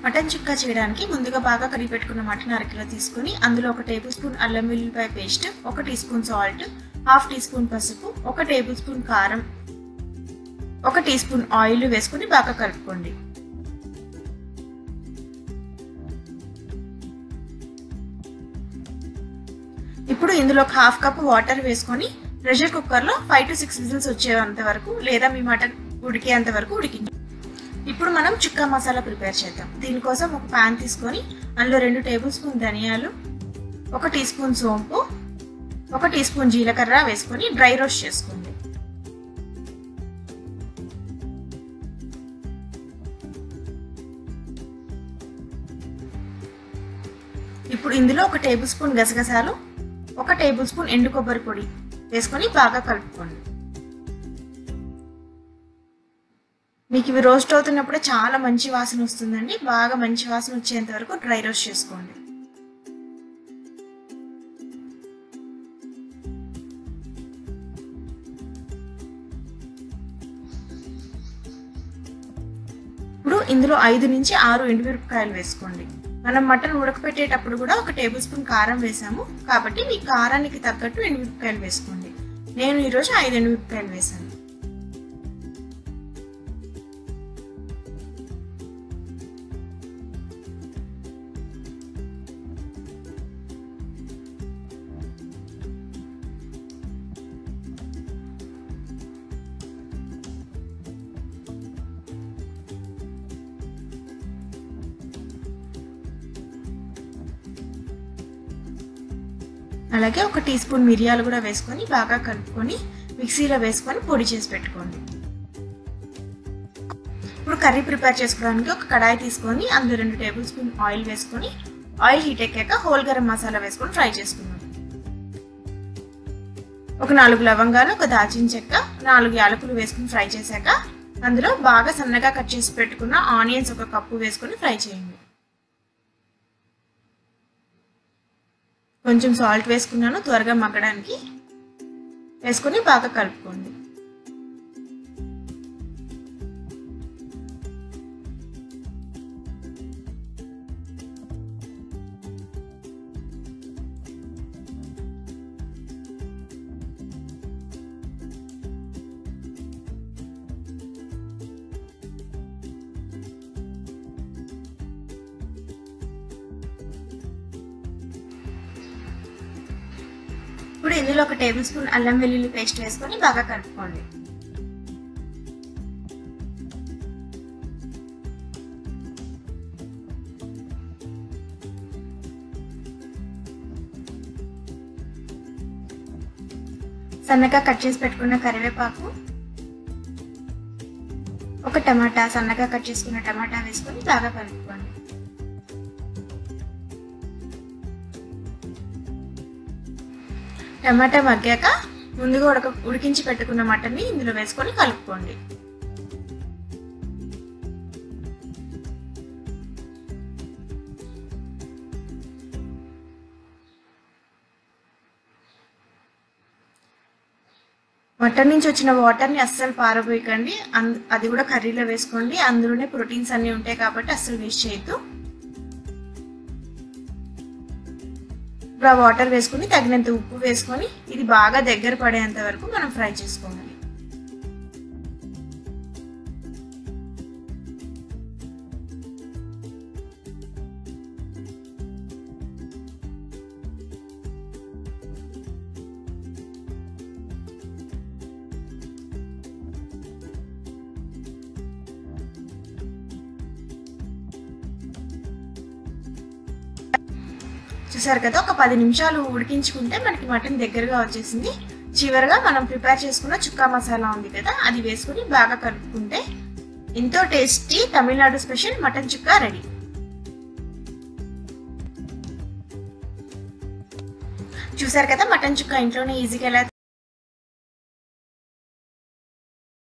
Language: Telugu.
మటన్ చుక్కా చేయడానికి ముందుగా బాగా కడిగి పెట్టుకున్న మటన్ అరకిలో తీసుకుని అందులో ఒక టేబుల్ స్పూన్ అల్లం వెల్లుల్లిపాయ పేస్ట్ ఒక teaspoon salt half teaspoon పసుపు ఒక టేబుల్ స్పూన్ కారం ఒక టీ స్పూన్ ఆయిల్ వేసుకుని బాగా కలుపుకోండి ఇప్పుడు ఇందులో ఒక హాఫ్ కప్ వాటర్ వేసుకొని ప్రెషర్ కుక్కర్లో ఫైవ్ టు సిక్స్ విజిల్స్ వచ్చేంత వరకు లేదా మీ మటన్ ఉడికేంత వరకు ఉడికించండి ఇప్పుడు మనం చుక్కా మసాలా ప్రిపేర్ చేద్దాం దీనికోసం ఒక పాన్ తీసుకొని అందులో రెండు టేబుల్ స్పూన్ ధనియాలు ఒక టీ స్పూన్ సోంపు ఒక టీ స్పూన్ జీలకర్ర వేసుకొని డ్రై రోస్ట్ చేసుకోండి ఇప్పుడు ఇందులో ఒక టేబుల్ స్పూన్ గసగసాలు ఒక టేబుల్ స్పూన్ ఎండు కొబ్బరి పొడి వేసుకొని బాగా కలుపుకోండి మీకు ఇవి రోస్ట్ అవుతున్నప్పుడే చాలా మంచి వాసన వస్తుందండి బాగా మంచి వాసన వచ్చేంత వరకు డ్రై రోస్ట్ చేసుకోండి ఇప్పుడు ఇందులో ఐదు నుంచి ఆరు ఎండుమిరపకాయలు వేసుకోండి మనం మటన్ ఉడకపెట్టేటప్పుడు కూడా ఒక టేబుల్ స్పూన్ కారం వేసాము కాబట్టి మీ కారానికి తగ్గట్టు ఎండుమిరపకాయలు వేసుకోండి నేను ఈరోజు ఐదు ఎండుమిరపకాయలు వేసాను అలాగే ఒక టీ స్పూన్ మిరియాలు కూడా వేసుకొని బాగా కలుపుకొని మిక్సీలో వేసుకొని పొడి చేసి పెట్టుకోండి ఇప్పుడు కర్రీ ప్రిపేర్ చేసుకోవడానికి ఒక కడాయి తీసుకొని అందులో రెండు టేబుల్ స్పూన్ ఆయిల్ వేసుకొని ఆయిల్ హీట్ ఎక్కాక హోల్ గరం మసాలా వేసుకొని ఫ్రై చేసుకుందాం ఒక నాలుగు లవంగాలు ఒక దాల్చిన చెక్క నాలుగు యాలకులు వేసుకుని ఫ్రై చేశాక అందులో బాగా సన్నగా కట్ చేసి పెట్టుకున్న ఆనియన్స్ ఒక కప్పు వేసుకొని ఫ్రై చేయండి కొంచెం సాల్ట్ వేసుకున్నాను త్వరగా మగ్గడానికి వేసుకొని బాగా కలుపుకోండి ఇప్పుడు ఇందులో ఒక టేబుల్ స్పూన్ అల్లం వెల్లుల్లి పేస్ట్ వేసుకొని బాగా కలుపుకోండి సన్నగా కట్ చేసి పెట్టుకున్న కరివేపాకు ఒక టమాటా సన్నగా కట్ చేసుకున్న టమాటా వేసుకొని బాగా కలుపుకోండి టమాటా మగ్గాక ముందుగా ఉడక ఉడికించి పెట్టుకున్న మటన్ని ఇందులో వేసుకొని కలుపుకోండి మటన్ నుంచి వచ్చిన వాటర్ని అస్సలు పారబోయకండి అది కూడా కర్రీలో వేసుకోండి అందులోనే ప్రోటీన్స్ అన్నీ ఉంటాయి కాబట్టి అస్సలు వేస్ట్ చేయొద్దు ఇప్పుడు ఆ వాటర్ వేసుకుని తగినంత ఉప్పు వేసుకొని ఇది బాగా దగ్గర పడేంత వరకు మనం ఫ్రై చేసుకోవాలి చూసారు కదా ఒక పది నిమిషాలు ఉడికించుకుంటే మనకి మటన్ దగ్గరగా వచ్చేసింది చివరిగా మనం ప్రిపేర్ చేసుకున్న చుక్కా మసాలా ఉంది కదా అది వేసుకుని బాగా కలుపుకుంటే ఎంతో tasty Tamil Nadu special mutton chukka ready చూసారు కదా మటన్ చుక్కా ఇంట్లోనే ఈజీగా ఎలా